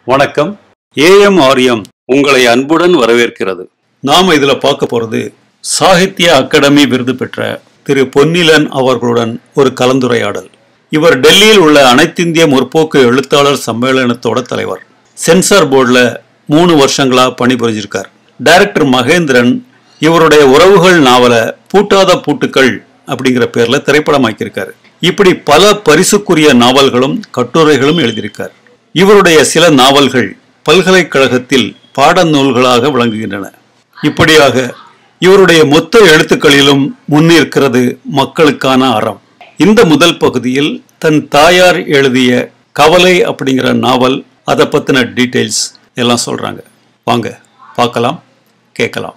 வணக்கம் ஏஎம் ஆரியம் உங்களை அன்புடன் வரவேற்கிறது நாம இதுல பார்க்க போறது சாகித்ய அகாடமி விருது பெற்ற திரு பொன்னிலன் அவர்களுடன் ஒரு கலந்துரையாடல் இவர் டெல்லியில் உள்ள அனைத்திந்திய முற்போக்கு எழுத்தாளர் சம்மேளனத்தோட தலைவர் சென்சார் போர்டில் மூணு வருஷங்களா பணிபுரிஞ்சிருக்கார் டைரக்டர் மகேந்திரன் இவருடைய உறவுகள் நாவலை பூட்டாத பூட்டுக்கள் அப்படிங்கிற பேர்ல திரைப்படமாக்கியிருக்காரு இப்படி பல பரிசுக்குரிய நாவல்களும் கட்டுரைகளும் எழுதியிருக்கார் இவருடைய சில நாவல்கள் பல்கலைக்கழகத்தில் பாடநூல்களாக விளங்குகின்றன இப்படியாக இவருடைய மொத்த எழுத்துக்களிலும் முன்னிற்கிறது மக்களுக்கான அறம் இந்த முதல் பகுதியில் தன் தாயார் எழுதிய கவலை அப்படிங்கிற நாவல் அதை பத்தின டீட்டெயில்ஸ் எல்லாம் சொல்றாங்க வாங்க பார்க்கலாம் கேட்கலாம்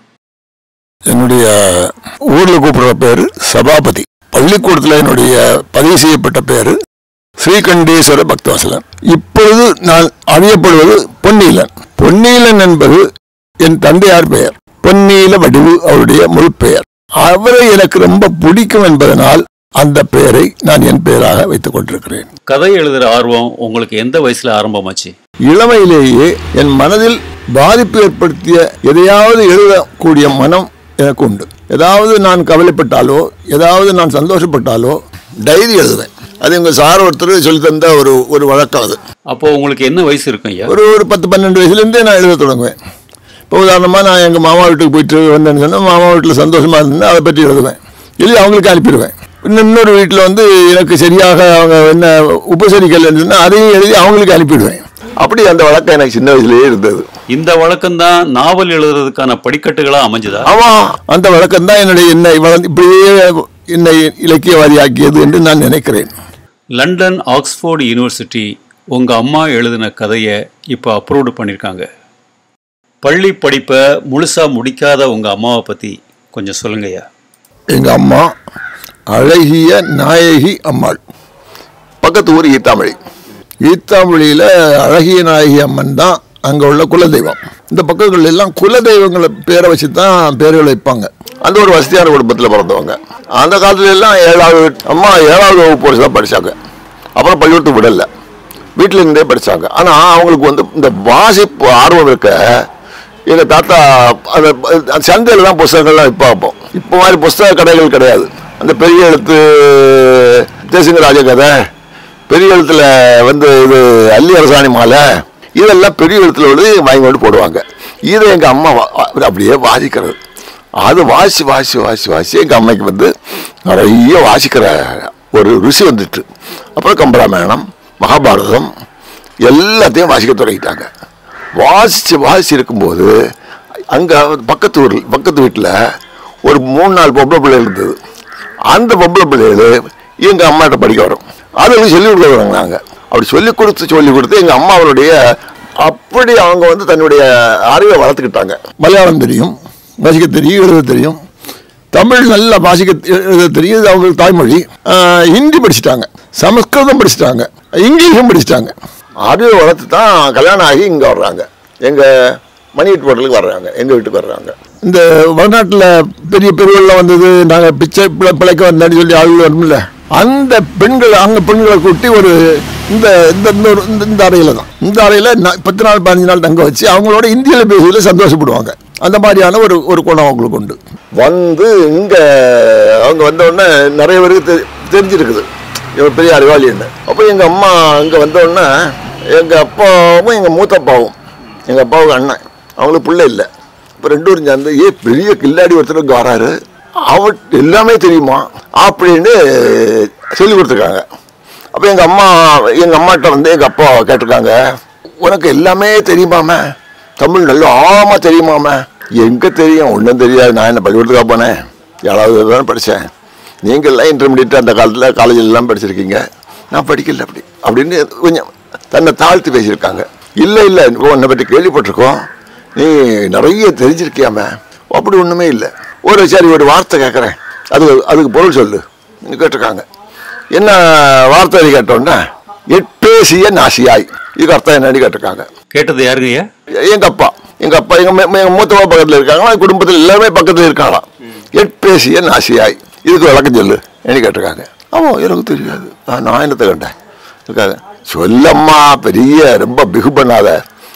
என்னுடைய ஊர்ல கூப்பிடுற பேரு சபாபதி பள்ளிக்கூடத்துல என்னுடைய பதிவு செய்யப்பட்ட பேரு ஸ்ரீகண்டேஸ்வர பக்தவாசலன் இப்பொழுது நான் அறியப்படுவது பொன்னீலன் பொன்னீலன் என்பது என் தந்தையார் பெயர் பொன்னீல வடிவு அவருடைய முழு பெயர் அவரை எனக்கு ரொம்ப பிடிக்கும் என்பதனால் அந்த பெயரை நான் என் பெயராக வைத்துக் கொண்டிருக்கிறேன் கதை எழுதுற ஆர்வம் உங்களுக்கு எந்த வயசுல ஆரம்பமாச்சு இளமையிலேயே என் மனதில் பாதிப்பு ஏற்படுத்திய எதையாவது எழுதக்கூடிய மனம் எனக்கு உண்டு ஏதாவது நான் கவலைப்பட்டாலோ ஏதாவது நான் சந்தோஷப்பட்டாலோ டைரி எழுதுவேன் அது எங்கள் சார் ஒருத்தர் சொல்லி தந்த ஒரு ஒரு வழக்கம் அது அப்போ உங்களுக்கு என்ன வயசு இருக்கும் ஐயா ஒரு ஒரு பத்து பன்னெண்டு வயசுலேருந்தே நான் எழுத தொடங்குவேன் இப்போ உதாரணமாக நான் எங்கள் மாமா வீட்டுக்கு போயிட்டு வந்தேன்னு சொன்னால் மாமா வீட்டில் சந்தோஷமாக இருந்தேன்னா அதை பற்றி எழுதுவேன் எழுதி அவங்களுக்கு அனுப்பிடுவேன் இன்னும் இன்னொரு வீட்டில் வந்து எனக்கு சரியாக அவங்க என்ன உபசரிக்கலைன்னு சொன்னால் அதையும் எழுதி அவங்களுக்கு அனுப்பிடுவேன் அப்படி அந்த வழக்கம் எனக்கு சின்ன வயசுலேயே இருந்தது இந்த வழக்கம் தான் நாவல் எழுதுறதுக்கான படிக்கட்டுகளா அமைஞ்சதா ஆமா அந்த வழக்கம் தான் என்னுடைய என்னை வளர்ந்து இப்படியே என்னை இலக்கியவாதியாக்கியது என்று நான் நினைக்கிறேன் லண்டன் ஆக்ஸ்போர்டு யூனிவர்சிட்டி உங்க அம்மா எழுதின கதையை இப்போ அப்ரூவ்டு பண்ணியிருக்காங்க பள்ளி படிப்பை முழுசா முடிக்காத உங்க அம்மாவை பத்தி கொஞ்சம் சொல்லுங்கய்யா எங்க அம்மா அழகிய நாயகி அம்மாள் பக்கத்து ஊர் ஈத்தாமொழி ஈத்தாமொழியில அழகிய நாயகி அம்மன் தான் அங்க உள்ள குலதெய்வம் இந்த பக்கங்கள் எல்லாம் குலதெய்வங்களை பேரை வச்சு தான் பேர்கள் வைப்பாங்க அந்த ஒரு வசதியான குடும்பத்தில் பிறந்தவங்க அந்த காலத்துல எல்லாம் ஏழாவது அம்மா ஏழாவது வகுப்பு வரைக்கும் தான் படிச்சாங்க அப்புறம் பள்ளிக்கூடத்துக்கு விடல வீட்டில் இருந்தே படிச்சாங்க ஆனால் அவங்களுக்கு வந்து இந்த வாசிப்பு ஆர்வம் இருக்க எங்கள் தாத்தா அந்த அந்த சந்தையில் தான் புஸ்தகங்கள்லாம் இப்போ பார்ப்போம் இப்போ மாதிரி புஸ்தக கடைகள் கிடையாது அந்த பெரிய எழுத்து தேசிங்கராஜ கதை பெரிய எழுத்துல வந்து இது அல்லி அரசாணி மாலை இதெல்லாம் பெரிய எழுத்துல வந்து வாங்கி கொண்டு போடுவாங்க இதை எங்கள் அம்மா வா- வா- அப்படியே வாசிக்கிறது அது வாசி வாசி வாசி வாசி எங்கள் அம்மைக்கு வந்து நிறைய வாசிக்கிற ஒரு ருசி வந்துட்டு அப்புறம் கம்பராமாயணம் மகாபாரதம் எல்லாத்தையும் வாசிக்க தொடங்கிட்டாங்க வாசித்து வாசிச்சு இருக்கும்போது அங்கே பக்கத்து ஊரில் பக்கத்து வீட்டில் ஒரு மூணு நாலு பொம்பளை பிள்ளைகள் இருந்தது அந்த பொம்பளை பிள்ளைகள் எங்கள் அம்மாட்ட படிக்க வரும் அதுகளுக்கு சொல்லி கொடுக்குறாங்க நாங்கள் அப்படி சொல்லி கொடுத்து சொல்லி கொடுத்து எங்கள் அம்மாவனுடைய அப்படி அவங்க வந்து தன்னுடைய அறிவை வளர்த்துக்கிட்டாங்க மலையாளம் தெரியும் வாசிக்க தெரியும் எழுத தெரியும் தமிழ் நல்லா வாசிக்க எழுத தெரியும் இது அவங்களுக்கு தாய்மொழி ஆஹ் ஹிந்தி படிச்சிட்டாங்க சமஸ்கிருதம் படிச்சிட்டாங்க இங்கிலீஷும் படிச்சிட்டாங்க அறிவை வளர்த்து தான் கல்யாணம் ஆகி இங்கே வர்றாங்க எங்கள் மணி வீட்டு ஹோட்டலுக்கு வர்றாங்க எங்கள் வீட்டுக்கு வர்றாங்க இந்த வடநாட்டில் பெரிய பெருவெல்லாம் வந்தது நாங்கள் பிச்சை பிழை பிழைக்க வந்தேன்னு சொல்லி ஆளுகள் வரும்ல அந்த பெண்கள் அங்கே பெண்களை கூட்டி ஒரு இந்த இந்த இந்த ஒரு- இந்த இந்த அறையில் தான் இந்த அறையில் பத்து நாள் பதினஞ்சு நாள் தங்க வச்சு அவங்களோட இந்தியில் பேசுவதில் சந்தோஷப்படுவாங்க அந்த மாதிரியான ஒரு ஒரு குணம் அவங்களுக்கு உண்டு வந்து இங்கே அவங்க வந்த உடனே நிறைய பேருக்கு தெ- தெரிஞ்சிருக்குது இவர் பெரிய அறிவாளின்னு அப்போ எங்கள் அம்மா இங்கே வந்த உடனே எங்கள் அப்பாவும் எங்கள் மூத்த அப்பாவும் எங்கள் அப்பாவுக்கு அண்ணன் அவங்களுக்கு பிள்ளை இல்லை இப்போ ரெண்டு பேரும் சேர்ந்து ஏ பெரிய கில்லாடி ஒருத்தர் இங்கே வராரு அவர் எல்லாமே தெரியுமா அப்படின்னு சொல்லி கொடுத்துருக்காங்க அப்போ எங்கள் அம்மா எங்கள் அம்மாட்ட வந்து எங்கள் அப்பா கேட்டிருக்காங்க உனக்கு எல்லாமே தெரியுமாமே தமிழ் நல்லா ஆழமாக தெரியுமாமே எங்கே தெரியும் ஒன்றும் தெரியாது நான் என்ன பள்ளிக்கூடத்துக்காக போனேன் ஏழாவது தானே படித்தேன் நீங்கள்லாம் இன்டர்மீடியட் அந்த காலத்தில் காலேஜிலலாம் படிச்சிருக்கீங்க நான் படிக்கல அப்படி அப்படின்னு கொஞ்சம் தன்னை தாழ்த்தி பேசியிருக்காங்க இல்லை இல்லை உன்னை பற்றி கேள்விப்பட்டிருக்கோம் நீ நிறைய தெரிஞ்சிருக்கியாமே அப்படி ஒன்றுமே இல்லை ஒரு சரி ஒரு வார்த்தை கேட்குறேன் அது அதுக்கு பொருள் சொல்லு கேட்டிருக்காங்க என்ன வார்த்தை கேட்டோன்னா எட்பேசிய நாசியாய் இதுக்கு அர்த்தம் என்னன்னு கேட்டிருக்காங்க கேட்டது யாருங்கய்யா எங்க அப்பா எங்க அப்பா எங்க மே- எங்க மூத்தவா பக்கத்துல இருக்காங்களா குடும்பத்தில் எல்லாமே பக்கத்துல இருக்காங்களாம் எட்பேசிய நாசியாய் இதுக்கு விளக்கம் சொல்லு என்ன கேட்டிருக்காங்க ஆமா எனக்கு தெரியாது ஆ, நான் என்னத்தை கண்டேன் இருக்காங்க சொல்லம்மா பெரிய ரொம்ப பிகு பண்ணாத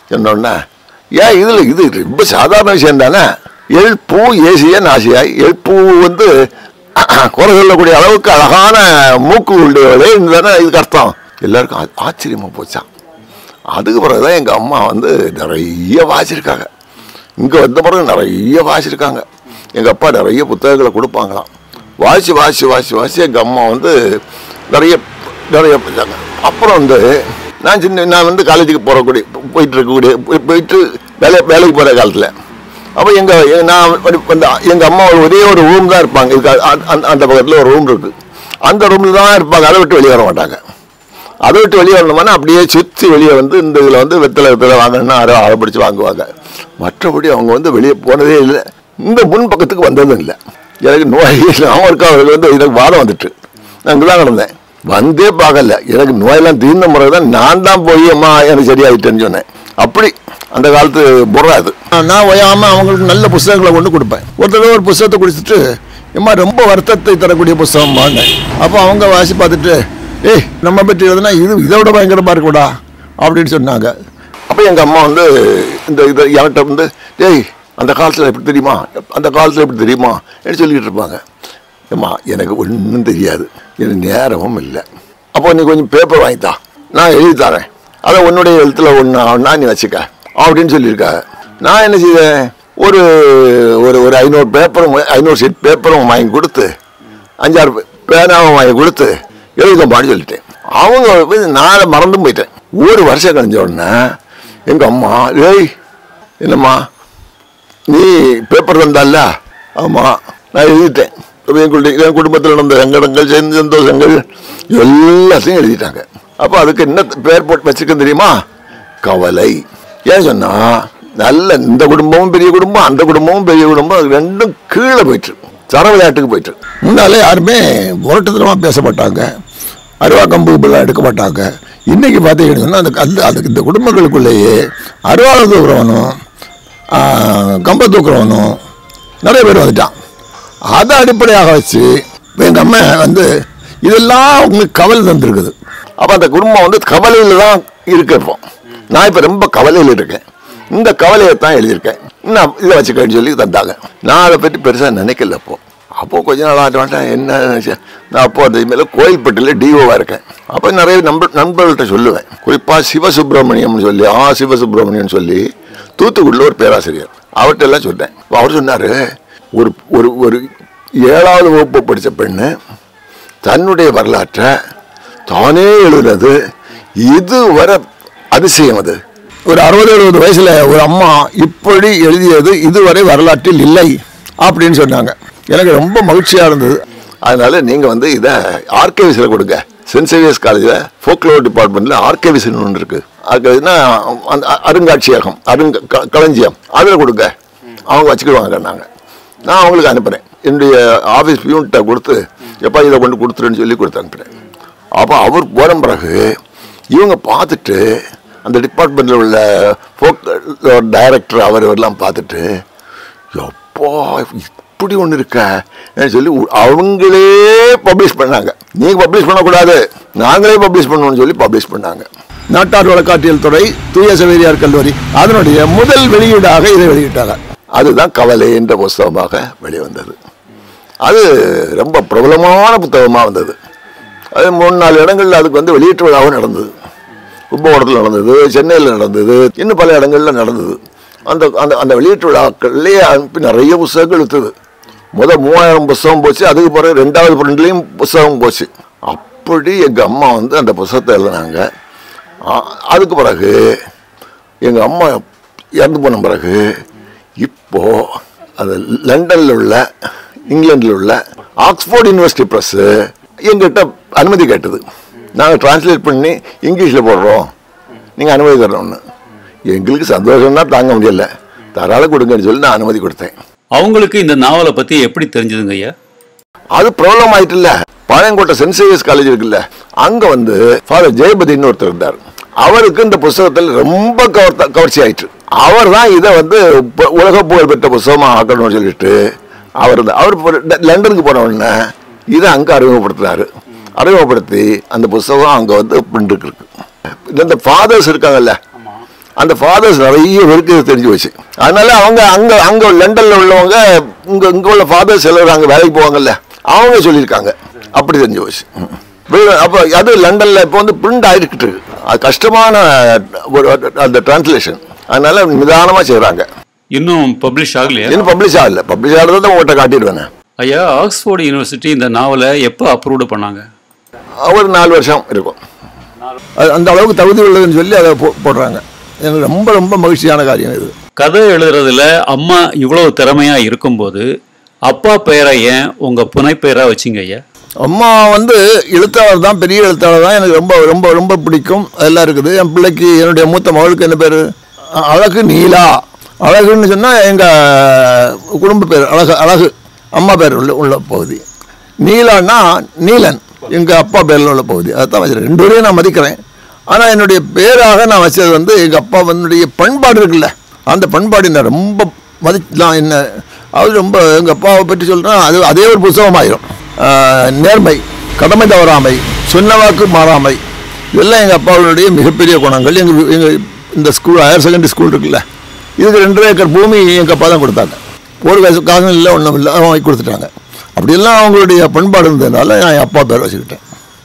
சொன்னோடனே ஏன் இதில் இது ரொம்ப சாதாரண விஷயம் தானே எள் பூ ஏசிய நாசியாய் எள் பூ வந்து குறை சொல்லக்கூடிய அளவுக்கு அழகான மூக்கு உண்டுகளே தானே இதுக்கு அர்த்தம் எல்லாருக்கும் ஆ- ஆச்சரியமா போச்சான் அதுக்கு பிறகுதான் எங்கள் அம்மா வந்து நிறைய வாசிச்சிருக்காங்க இங்கே வந்த பிறகு நிறைய வாசிச்சிருக்காங்க எங்கள் அப்பா நிறைய புத்தகங்களை கொடுப்பாங்களாம் வாசி வாசி வாசி வாசி எங்கள் அம்மா வந்து நிறைய நிறைய படிச்சாங்க அப்புறம் வந்து நான் சின்ன நான் வந்து காலேஜுக்கு போகக்கூடிய போயிட்டு இருக்கக்கூடிய போய்- போயிட்டு வேலை வேலைக்கு போகிற காலத்தில் அப்போ எங்கள் நான் வந்து எங்கள் அம்மா ஒரே ஒரு ரூம் தான் இருப்பாங்க இதுக்கு அ- அ- அந்த பக்கத்தில் ஒரு ரூம் இருக்குது அந்த ரூமில் தான் இருப்பாங்க அதை விட்டு வெளியே வர மாட்டாங்க அதை விட்டு வெளியே வரணும்னா அப்படியே சுற்றி வெளியே வந்து இந்த இதில் வந்து வெத்தலை வெத்தலை வாங்கணும்னா அதை அதை பிடிச்சி வாங்குவாங்க மற்றபடி அவங்க வந்து வெளியே போனதே இல்லை இந்த முன் பக்கத்துக்கு வந்ததும் இல்லை எனக்கு நோய் நான் இருக்கா வந்து எனக்கு வாதம் வந்துட்டு நான் இங்கே தான் கிடந்தேன் வந்தே பார்க்கல எனக்கு நோயெல்லாம் தீர்ந்த முறை தான் நான் தான் போய் அம்மா எனக்கு சரியாயிட்டேன்னு சொன்னேன் அப்படி அந்த காலத்து முறை அது நான் ஓயாமல் அவங்களுக்கு நல்ல புஸ்தகங்களை கொண்டு கொடுப்பேன் ஒரு தடவை ஒரு புஸ்தகத்தை குடிச்சிட்டு அம்மா ரொம்ப வருத்தத்தை தரக்கூடிய புஸ்தகம் வாங்கினேன் அப்போ அவங்க வாசி பார்த்துட்டு ஏய் நம்ம பற்றி எழுதுனா இது இதை விட பயங்கரமாக இருக்கக்கூடா அப்படின்னு சொன்னாங்க அப்போ எங்கள் அம்மா வந்து இந்த இதை என்கிட்ட வந்து டேய் அந்த காலத்தில் எப்படி தெரியுமா அந்த காலத்தில் எப்படி தெரியுமா என்று சொல்லிக்கிட்டு இருப்பாங்க ஏம்மா எனக்கு ஒன்றும் தெரியாது எனக்கு நேரமும் இல்லை அப்போ நீ கொஞ்சம் பேப்பர் வாங்கித்தா நான் எழுதி தரேன் அதை உன்னுடைய எழுத்துல ஒன்று ஒன்றா நீ வச்சுக்க அப்படின்னு சொல்லியிருக்காங்க நான் என்ன செய்தேன் ஒரு ஒரு ஒரு ஐநூறு பேப்பரும் ஐநூறு சீட் பேப்பரும் வாங்கி கொடுத்து அஞ்சாறு பே- பேனாவும் வாங்கி கொடுத்து எழுதம்பான்னு சொல்லிட்டேன் அவங்க வந்து நான் மறந்தும் போயிட்டேன் ஒரு வருஷம் கழிஞ்ச உடனே எங்கள் அம்மா ஏய் என்னம்மா நீ பேப்பர் தந்தால ஆமாம் நான் எழுதிட்டேன் அப்ப என் குடி- என் குடும்பத்தில் நடந்த சங்கடங்கள் சேர்ந்த சந்தோஷங்கள் எல்லாத்தையும் எழுதிட்டாங்க அப்போ அதுக்கு என்ன பேர் போட்டு வச்சிருக்கேன் தெரியுமா கவலை ஏன் சொன்னா நல்ல இந்த குடும்பமும் பெரிய குடும்பம் அந்த குடும்பமும் பெரிய குடும்பம் அது ரெண்டும் கீழே போயிட்டு சர விளையாட்டுக்கு போயிட்டு முன்னாலே யாருமே முரட்டுத்தனமாக பேச மாட்டாங்க அருவா கம்பு இப்படிலாம் எடுக்க மாட்டாங்க இன்னைக்கு பார்த்தீங்கன்னு சொன்னா அந்த அந்த அதுக்கு இந்த குடும்பங்களுக்குள்ளேயே அருவாளை தூக்குறவனும் ஆ, கம்பை தூக்குறவனும் நிறைய பேர் வந்துட்டான் அதை அடிப்படையாக வச்சு இப்போ எங்கள் அம்மா வந்து இதெல்லாம் உங்களுக்கு கவலை தந்துருக்குது அப்போ அந்த குடும்பம் வந்து கவலையில் தான் இருக்கப்போம் நான் இப்போ ரொம்ப கவலையில் இருக்கேன் இந்த கவலையை தான் எழுதியிருக்கேன் இன்னும் இதை வச்சுக்கன்னு சொல்லி தந்தாங்க நான் அதை பற்றி பெருசாக நினைக்கல அப்போ அப்போ கொஞ்ச நாள் ஆட்ட மாட்டேன் என்ன நினைச்சேன் நான் அப்போ அந்த மேலே கோயில்பட்டியில் டிஓவாக இருக்கேன் அப்போ நிறைய நண்பர் நண்பர்கள்ட்ட சொல்லுவேன் குறிப்பாக சிவசுப்பிரமணியம்னு சொல்லி ஆ சிவசுப்பிரமணியம்னு சொல்லி தூத்துக்குடியில் ஒரு பேராசிரியர் அவர்கிட்ட எல்லாம் சொன்னேன் அப்ப அவர் சொன்னார் ஒரு ஒரு ஒரு ஏழாவது வகுப்பு படித்த பெண்ணு தன்னுடைய வரலாற்றை தானே எழுதுனது இதுவரை அதிசயம் அது ஒரு அறுபது எழுபது வயசுல ஒரு அம்மா இப்படி எழுதியது இதுவரை வரலாற்றில் இல்லை அப்படின்னு சொன்னாங்க எனக்கு ரொம்ப மகிழ்ச்சியா இருந்தது அதனால நீங்க வந்து இதை ஆர்கேவிஸில் கொடுங்க சென்ட் சேவியர்ஸ் காலேஜில் ஃபோக்லோர் டிபார்ட்மெண்ட்டில் ஆர்கேவிஸ்னு ஒன்று இருக்கு ஆர்கேவிஸ்னா அந்த அ- அருங்காட்சியகம் அருங்க க- களஞ்சியம் அதில் கொடுங்க அவங்க வச்சுக்கிடுவாங்க நாங்கள் நான் அவங்களுக்கு அனுப்புகிறேன் என்னுடைய ஆஃபீஸ் பியூன்கிட்ட கொடுத்து எப்போ இதை கொண்டு கொடுத்துருன்னு சொல்லி கொடுத்து அனுப்புகிறேன் அப்போ அவர் போன பிறகு இவங்க பார்த்துட்டு அந்த டிபார்ட்மெண்ட்டில் உள்ள ஃபோக் டைரக்டர் அவர் எல்லாம் பார்த்துட்டு எப்பா இப்படி ஒன்று இருக்க ன்னு சொல்லி உ- அவங்களே பப்ளிஷ் பண்ணாங்க நீங்கள் பப்ளிஷ் பண்ணக்கூடாது நாங்களே பப்ளிஷ் பண்ணுவோம்னு சொல்லி பப்ளிஷ் பண்ணாங்க நாட்டார் வழக்காட்டியல் துறை தூய சவேரியார் கல்லூரி அதனுடைய முதல் வெளியீடாக இதை வெளியிட்டாங்க அதுதான் கவலை என்ற புஸ்தகமாக வெளிவந்தது அது ரொம்ப பிரபலமான புத்தகமாக வந்தது அது மூணு நாலு இடங்கள்ல அதுக்கு வந்து வெளியீட்டு விழாவும் நடந்தது கும்பகோணத்தில் நடந்தது சென்னையில் நடந்தது இன்னும் பல இடங்கள்ல நடந்தது அந்த அந்த அந்த வெளியீட்டு விழாக்கள்லேயே அனுப்பி நிறைய புஸ்தகங்கள் விற்றுது முதல் மூவாயிரம் புஸ்தகம் போச்சு அதுக்கு பிறகு ரெண்டாவது பிரிண்ட்லேயும் புஸ்தகம் போச்சு அப்படி எங்கள் அம்மா வந்து அந்த புஸ்தகத்தை எழுதினாங்க ஆ- அதுக்கு பிறகு எங்கள் அம்மா இறந்து போன பிறகு இப்போ அது லண்டனில் உள்ள இங்கிலாந்தில் உள்ள ஆக்ஸ்போர்ட் யூனிவர்சிட்டி ப்ரெஸ்ஸு எங்கிட்ட அனுமதி கேட்டது நாங்கள் டிரான்ஸ்லேட் பண்ணி இங்கிலீஷில் போடுறோம் நீங்கள் அனுமதி தரணும்னு எங்களுக்கு சந்தோஷம்னா தாங்க முடியல தாராள கொடுங்கன்னு சொல்லி நான் அனுமதி கொடுத்தேன் அவங்களுக்கு இந்த நாவலை பத்தி எப்படி தெரிஞ்சதுங்க ஐயா அது ப்ராப்ளம் ஆயிட்டு இல்ல பாளையங்கோட்டை சென்ட் சேவியர்ஸ் காலேஜ் இருக்குல்ல அங்க வந்து ஃபாதர் ஜெயபதினு ஒருத்தர் இருந்தார் அவருக்கு இந்த புஸ்தகத்தில் ரொம்ப கவர் கவர்ச்சி ஆயிட்டு அவர் தான் இதை வந்து பு- உலக புகழ் பெற்ற புஸ்தகமா ஆக்கணும்னு சொல்லிட்டு அவர் தான் அவர் இப்போ ட- லண்டனுக்கு போன உடனே இதை அங்கே அறிமுகப்படுத்தினாரு அறிமுகப்படுத்தி அந்த புஸ்தகம் அங்கே வந்து பிரிண்ட் இருக்கு இந்த ஃபாதர்ஸ் இருக்காங்கல்ல அந்த ஃபாதர்ஸ் நிறைய பேருக்கு இது தெரிஞ்சு வச்சு அதனால அவங்க அங்க அங்க லண்டன்ல உள்ளவங்க இங்க இங்க உள்ள ஃபாதர்ஸ் எல்லாரும் அங்க வேலைக்கு போவாங்கல்ல அவங்க சொல்லியிருக்காங்க அப்படி தெரிஞ்சு போச்சு ம். வே- அப்போ அது லண்டன்ல இப்போ வந்து பிரிண்ட் ஆகிட்டு இருக்கு அது கஷ்டமான ஒரு அந்த டிரான்ஸ்லேஷன் அதனால நிதானமா செய்றாங்க இன்னும் பப்ளிஷ் ஆகலையா இன்னும் பப்ளிஷ் ஆகல பப்ளிஷ் ஆகிறத உங்கள்கிட்ட காட்டிடுவேன் ஐயா ஆக்ஸ்போர்டு யூனிவர்சிட்டி இந்த நாவலை எப்போ அப்ரூவ்டு பண்ணாங்க ஒரு நாலு வருஷம் இருக்கும் அது அந்த அளவுக்கு தகுதி உள்ளதுன்னு சொல்லி அதை போ- போடுறாங்க எனக்கு ரொம்ப ரொம்ப மகிழ்ச்சியான காரியம் இது கதை எழுதுறதுல அம்மா இவ்வளவு திறமையா இருக்கும்போது அப்பா பெயரை ஏன் உங்க புனைப்பெயரா வச்சிங்க ஐயா அம்மா வந்து எழுத்தாளர் தான் பெரிய எழுத்தாளர் தான் எனக்கு ரொம்ப ரொம்ப ரொம்ப பிடிக்கும் அதெல்லாம் இருக்குது என் பிள்ளைக்கு என்னுடைய மூத்த மகளுக்கு என்ன பேர் அழகு நீலா அழகுன்னு சொன்னால் எங்கள் குடும்ப பேர் அழகு அழகு அம்மா பேர் உள்ள உள்ள பகுதி நீலான்னா நீலன் எங்கள் அப்பா பேரில் உள்ள பகுதி அதான் வச்சிருக்கேன் ரெண்டு பேரையும் நான் மதிக்கிறேன் ஆனால் என்னுடைய பேராக நான் வச்சது வந்து எங்கள் அப்பா வந்துடைய பண்பாடு இருக்குல்ல அந்த பண்பாடு என்ன ரொம்ப மதிக்கலாம் என்ன அது ரொம்ப எங்கள் அப்பாவை பற்றி சொல்கிறேன் அது அதே ஒரு புத்தகமாயிரும் ஆஹ் நேர்மை கடமை தவறாமை சொன்ன வாக்கு மாறாமை இதெல்லாம் எங்கள் அப்பாவுடைய மிகப்பெரிய குணங்கள் எங்கள் எங்கள் இந்த ஸ்கூல் ஹையர் செகண்டரி ஸ்கூல் இருக்குல்ல இதுக்கு ரெண்டரை ஏக்கர் பூமி எங்கள் அப்பா தான் கொடுத்தாங்க ஒரு காசு காசும் இல்லை ஒன்றும் இல்லை அவங்க வாங்கி கொடுத்துட்டாங்க அப்படியெல்லாம் அவங்களுடைய பண்பாடு இருந்ததுனால நான் என் அப்பா பேர் வச்சுக்கிட்டேன்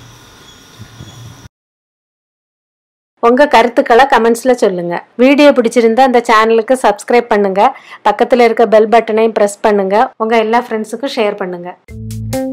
உங்க கருத்துக்களை கமெண்ட்ஸ்ல சொல்லுங்க வீடியோ பிடிச்சிருந்தா அந்த சேனலுக்கு சப்ஸ்கிரைப் பண்ணுங்க பக்கத்துல இருக்க பெல் பட்டனையும் பிரஸ் பண்ணுங்க உங்க எல்லா ஃப்ரெண்ட்ஸுக்கும் ஷேர் பண்ணுங்க